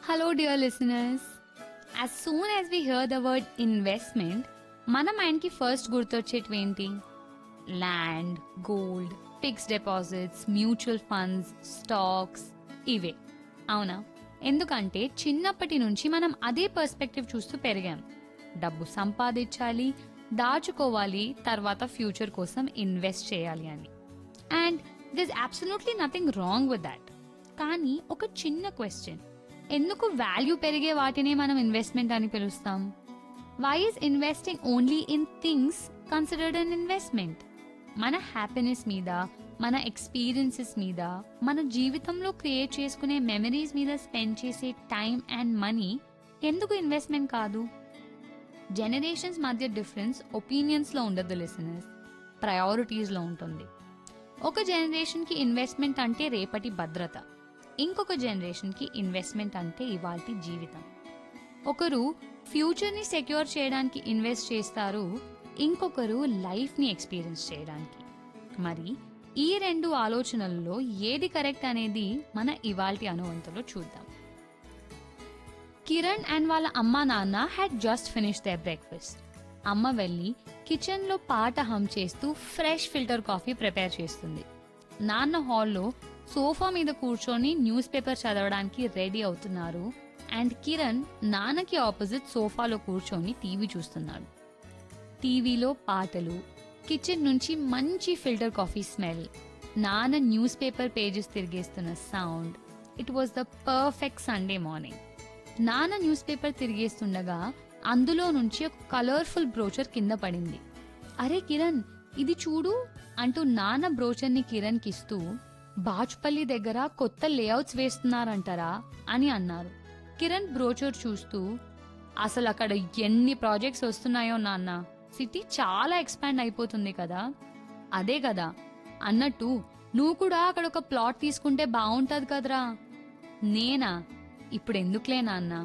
Hello, dear listeners. As soon as we hear the word investment, మన మైండ్కి first గుర్తొచ్చేటివి ఏంటి land gold fixed deposits mutual funds stocks ఇవే అవునా ఎందుకంటే చిన్నప్పటి నుంచి మనం అదే పర్స్పెక్టివ్ చూస్తూ పెరిగాం డబ్బు సంపాదించాలి దాచుకోవాలి తర్వాత ఫ్యూచర్ కోసం ఇన్వెస్ట్ చేయాలి అని and this absolutely nothing wrong with that కానీ ఒక చిన్న క్వశ్చన్ ఎందుకు వాల్యూ పెరిగే వాటినే మనం ఇన్వెస్ట్మెంట్ అని పిలుస్తాం why is investing only in things considered an investment మన హ్యాపీనెస్ మీద మన ఎక్స్పీరియన్సెస్ మీద మన జీవితంలో క్రియేట్ చేసుకునే మెమరీస్ మీద స్పెండ్ చేసే టైం అండ్ మనీ ఎందుకు ఇన్వెస్ట్మెంట్ కాదు జనరేషన్స్ మధ్య డిఫరెన్స్ ఒపీనియన్స్లో ఉండదు లిసనర్స్ ప్రయారిటీస్లో ఉంటుంది ఒక జనరేషన్కి ఇన్వెస్ట్మెంట్ అంటే రేపటి భద్రత ఇంకొక జనరేషన్కి ఇన్వెస్ట్మెంట్ అంటే ఇవాల్టి జీవితం ఒకరు ఫ్యూచర్ని సెక్యూర్ చేయడానికి ఇన్వెస్ట్ చేస్తారు ఇంకొకరు లైఫ్ని ఎక్స్పీరియన్స్ చేయడానికి మరి ఈ రెండు ఆలోచనలలో ఏది కరెక్ట్ అనేది మన ఇవాల్టి అనువంతలో చూద్దాం కిరణ్ అండ్ వాళ్ళ అమ్మ నాన్న had just finish their breakfast అమ్మ వెళ్ళి కిచెన్లో పాట హమ్ చేస్తూ ఫ్రెష్ ఫిల్టర్ కాఫీ ప్రిపేర్ చేస్తుంది నాన్న హాల్లో సోఫా మీద కూర్చొని న్యూస్ పేపర్ చదవడానికి రెడీ అవుతున్నారు అండ్ కిరణ్ నాన్నకి ఆపోజిట్ సోఫాలో కూర్చొని టీవీ చూస్తున్నాడు టీవీలో పాటలు కిచెన్ నుంచి మంచి ఫిల్టర్ కాఫీ స్మెల్ నాన్న న్యూస్ పేపర్ పేజెస్ తిరిగేస్తున్న sound it was the perfect Sunday morning నాన్న న్యూస్ పేపర్ తిరిగేస్తుండగా అందులో నుంచి ఒక కలర్ఫుల్ బ్రోచర్ కింద పడింది అరే కిరణ్ ఇది చూడు అంటూ నాన్న బ్రోచర్ని కిరణ్కి ఇస్తూ బాచుపల్లి దగ్గర కొత్త లేఅవుట్స్ వేస్తున్నారంటారా అని అన్నారు కిరణ్ బ్రోచర్ చూస్తూ అసలు అక్కడ ఎన్ని ప్రాజెక్ట్స్ వస్తున్నాయో నాన్న సిటీ చాలా ఎక్స్పాండ్ అయిపోతుంది కదా అదే కదా అన్నట్టు నువ్వు కూడా అక్కడ ఒక ప్లాట్ తీసుకుంటే బాగుంటది కదరా నేనా ఇప్పుడు ఎందుకులే నాన్న